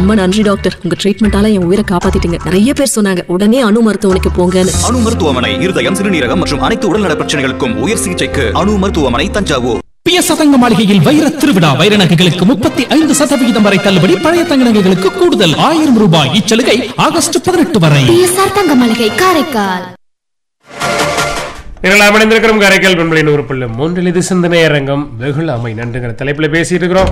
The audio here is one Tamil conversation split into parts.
ரொம்ப நன்றி டாக்டர் உங்க ட்ரீட்மெண்டால என் உயிரை காப்பாத்திட்டீங்க நிறைய பேர் சொன்னாங்க உடனே அணு மருத்துவமனைக்கு போங்கன்னு அணு மருத்துவமனை இருதயம் சிறுநீரகம் மற்றும் அனைத்து உடல்நல பிரச்சனைகளுக்கும் உயர் சிகிச்சைக்கு அணு மருத்துவமனை தஞ்சாவூர் பிய சதங்க மாளிகையில் வைர திருவிழா வைர நகைகளுக்கு முப்பத்தி ஐந்து சதவிகிதம் வரை தள்ளுபடி பழைய தங்க நகைகளுக்கு கூடுதல் ஆயிரம் ரூபாய் இச்சலுகை ஆகஸ்ட் பதினெட்டு வரை பிஎஸ்ஆர் தங்க மளிகை காரைக்கால் நீங்கள் அமைந்திருக்கிறோம் காரைக்கால் பண்பலை நூறு புள்ளி மூன்றில் இது சிந்தனை அரங்கம் வெகுளாமை நன்றுங்கிற தலைப்புல பேசிட்டு இருக்கிறோம்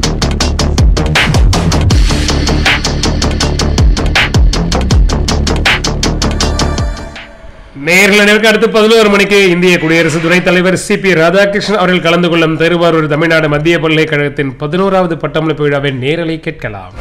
நேரில் அடுத்து பதினோரு மணிக்கு இந்திய குடியரசு துணைத் தலைவர் சி பி ராதாகிருஷ்ணன் அவர்கள் கலந்து கொள்ளும் திருவாரூர் தமிழ்நாடு மத்திய பல்கலைக்கழகத்தின் பதினோராவது பட்டமளிப்பு விழாவின் நேரலை கேட்கலாம்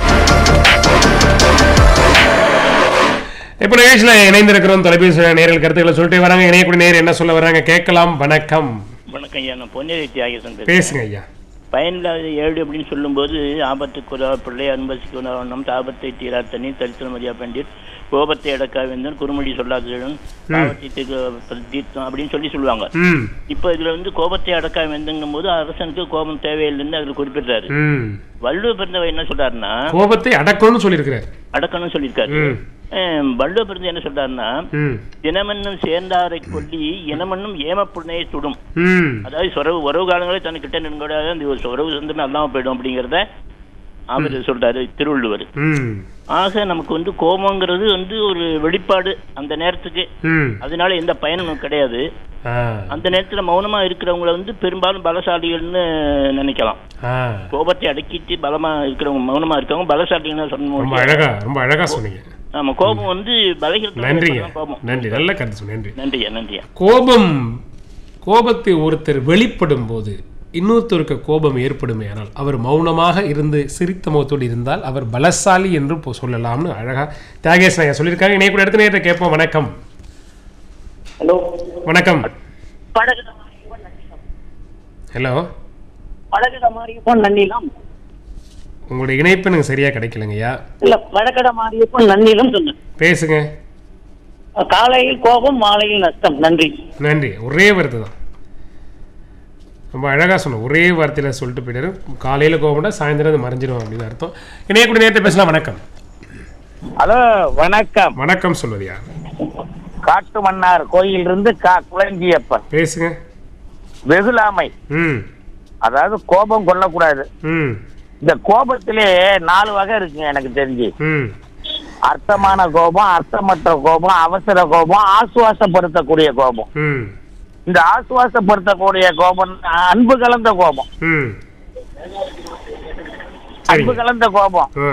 இப்போ நிகழ்ச்சியில் இணைந்திருக்கிறோம் தொலைபேசி நேரில் கருத்துக்களை சொல்லிட்டு வராங்க இணையக்கூடிய நேர் என்ன சொல்ல வராங்க கேட்கலாம் வணக்கம் வணக்கம் ஐயா நான் பொன்னேரி தியாகேசன் பேசுறேன் பேசுங்க ஐயா பயனில்லாத ஏழு அப்படின்னு சொல்லும்போது ஆபத்துக்கு உதவ பிள்ளை அன்பசிக்கு உணவண்ணம் தாபத்தை தீரா தண்ணி தரித்திரமதியா பண்டிட் கோபத்தை அடக்கா வேந்தன் குறுமொழி சொல்லாதவன் பாவத்தை தீர்க்க தீர்த்தம் அப்படின்னு சொல்லி சொல்லுவாங்க ம் இப்போ இதுல வந்து கோபத்தை அடக்கா வேந்துங்கும் போது அரசனுக்கு கோபம் தேவையில்லைன்னு அதுல குறிப்பிடுறாரு ம் வள்ளுவ பிறந்தவர் என்ன சொல்றாருன்னா கோபத்தை அடக்கணும்னு சொல்லியிருக்கிறார் அடக்கணும்னு சொல்லியிருக்காரு ம் அஹ் வள்ளுவ பிறந்த என்ன சொல்றாருன்னா ம் தினமன்னும் சேர்ந்தாரை கொல்லி இனமன்னும் ஏமப்புண்ணையை சுடும் ம் அதாவது சொரவு உறவு காலங்களே தனக்கிட்ட நன்கொடையாக அந்த ஒரு உறவு சொந்தமே அல்லாம போயிடும் அப்படிங்கிறத அவர் சொல்றாரு திருவள்ளுவர் ம் ஆக நமக்கு வந்து கோபங்கிறது வந்து ஒரு வெளிப்பாடு அந்த நேரத்துக்கு ம் அதனால எந்த பயனும் கிடையாது ஆ அந்த நேரத்துல மௌனமா இருக்கிறவங்கள வந்து பெரும்பாலும் பலசாலிகள்னு நினைக்கலாம் ஆ கோபத்தை அடக்கிட்டு பலமா இருக்கிறவங்க மௌனமா இருக்கவங்க பலசாலிகள்னு ரொம்ப சொல்லணும் அழகா ரொம்ப அழகா சொன்னீங்க ஆமா கோபம் வந்து பலகீனத்தோட நன்றிங்க ஏற்படுற கோபம் நன்றி நல்ல கருத்து சொன்னீங்க. நன்றி நன்றியா நன்றியா கோபம் கோபத்தை ஒருத்தர் வெளிப்படும் போது இன்னொருத்தருக்கு கோபம் ஏற்படுமே ஆனால் அவர் மௌனமாக இருந்து சிரித்த முகத்தோடு இருந்தால் அவர் பலசாலி என்று இப்போ சொல்லலாம்னு அழகா தியாகேஷ் நாயர் சொல்லியிருக்காங்க இணைய கூட இடத்துல நேரத்தை கேட்போம் வணக்கம் ஹலோ வணக்கம் படகு ஹலோ வடகட மாரியப்பன் நன்னிலம் உங்களுடைய இணைப்பு எனக்கு சரியா கிடைக்கலங்கய்யா இல்ல வடகட மாரியப்பன் நன்னிலம் சொன்னேன் பேசுங்க காலையில் கோபம் மாலையில் நஷ்டம் நன்றி நன்றி ஒரே வார்த்தை தான் ரொம்ப அழகா சொன்னோம் ஒரே வார்த்தையில சொல்லிட்டு போயிட்டாரு காலையில கோபம்னா சாயந்தரம் அது மறைஞ்சிரும் அப்படின்னு அர்த்தம் இணையக்கூடிய நேரத்தை பேசலாம் வணக்கம் ஹலோ வணக்கம் வணக்கம் சொல்வது யார் காட்டு மன்னார் கோயில் இருந்து கா குளஞ்சியப்பன் பேசுங்க வெகுலாமை ம் அதாவது கோபம் கொள்ளக்கூடாது ம் இந்த கோபத்திலே நாலு வகை இருக்குங்க எனக்கு தெரிஞ்சு ம் அர்த்தமான கோபம் அர்த்தமற்ற கோபம் அவசர கோபம் ஆசுவாசப்படுத்தக்கூடிய கோபம் ம் இந்த ஆசுவாசப்படுத்தக்கூடிய கோபம் அன்பு கலந்த கோபம் ம் அன்பு சரிங்க கலந்த கோபம் ஆ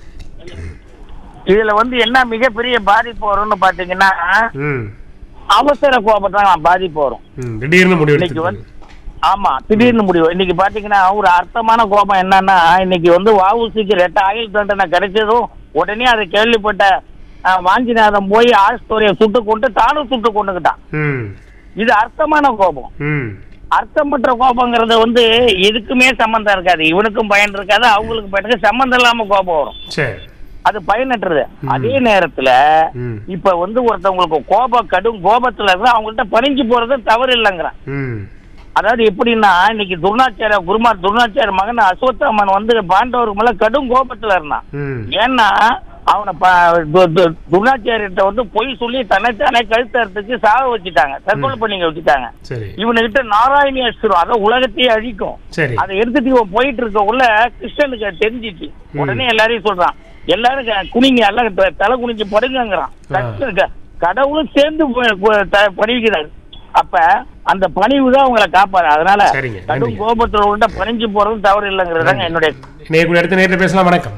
இதுல வந்து என்ன மிகப்பெரிய பாதிப்பு வரும்னு பாத்தீங்கன்னா ம் அவசர கோபம் தான் பாதிப்பு வரும் ம் திடீர்னு முடிவு இன்னைக்கு எடுத்துருக்கீங்க. வந்து ஆமா திடீர்னு முடிவு இன்னைக்கு பாத்தீங்கன்னா ஒரு அர்த்தமான கோபம் என்னன்னா இன்னைக்கு வந்து வாவுசிக்கு ரெட்ட ஆயுள் தண்டனை கிடைச்சதும் உடனே அதை கேள்விப்பட்ட அஹ், வாஞ்சிநாதன் போய் ஆஸ்தோரியை சுட்டு கொண்டு தானும் சுட்டு கொண்டுக்கிட்டான் ம் இது அர்த்தமான கோபம் ம் அர்த்தமற்ற கோபங்கிறது வந்து எதுக்குமே சம்மந்தம் இருக்காது இவனுக்கும் பயன் இருக்காது அவங்களுக்கும் பயன் இருக்காது சம்மந்தம் இல்லாம கோபம் வரும் சரி அது பயனற்றது அதே நேரத்துல ம் இப்ப வந்து ஒருத்தவங்களுக்கு கோபம் கடும் கோபத்துல இருந்தா அவங்கள்ட்ட பணிஞ்சு போறது தவறு இல்லைங்கிறான் ம் அதாவது எப்படின்னா இன்னைக்கு துர்ணாச்சாரிய குருமார் துர்ணாச்சாரிய மகன் அஸ்வத்தாமன் வந்து பாண்டவருக்கு மேல கடும் கோபத்துல இருந்தான் ம் ஏன்னா அவனை ப- து- து- துர்ணாச்சாரியர்கிட்ட வந்து பொய் சொல்லி தன்னைத்தானே கழுத்தறதுக்கு சாக வச்சுட்டாங்க தற்கொலை பண்ணிக்க வச்சுட்டாங்க சரி இவனுகிட்ட நாராயணி அசுரம் அதான் உலகத்தையே அழிக்கும் சரி அதை எடுத்துட்டு இவன் போயிட்டு இருக்கக்குள்ள கிருஷ்ணனுக்கு அது தெரிஞ்சிச்சு உடனே எல்லாரையும் சொல்றான் எல்லாரும் க- குனிங்க எல்லாம் த- தலை குனிஞ்சு படுங்கங்கிறான் ஆ. டக்குனு க- கடவுளும் சேர்ந்து ப- ப- த- பணிவிக்கிறார் அப்ப அந்த பணிவு தான் அவங்களை காப்பாரு அதனால சரிங்க, கடும் நன்றிங்க. கோபத்துல உள்ள பணிஞ்சு போறதும் தவறு இல்லைங்கிறதாங்க என்னுடைய இணையக்கூடிய இடத்துல நேரத்தை பேசலாம் வணக்கம்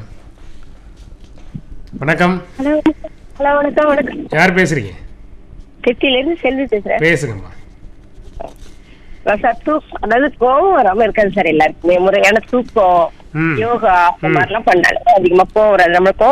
வணக்கம் ஹலோ ஹலோ வணக்கம் வணக்கம் யார் பேசுறீங்க திருச்சியில இருந்து செல்வி பேசுறேன் பேசுங்கம்மா சார் தூக் அதாவது கோவம் வராம இருக்காது சார் எல்லாருக்குமே முறையான தூக்கம் ம் யோகா அந்த ம். மாதிரிலாம் பண்ணாலும் அதிகமா கோவம் வராது நம்மளுக்கு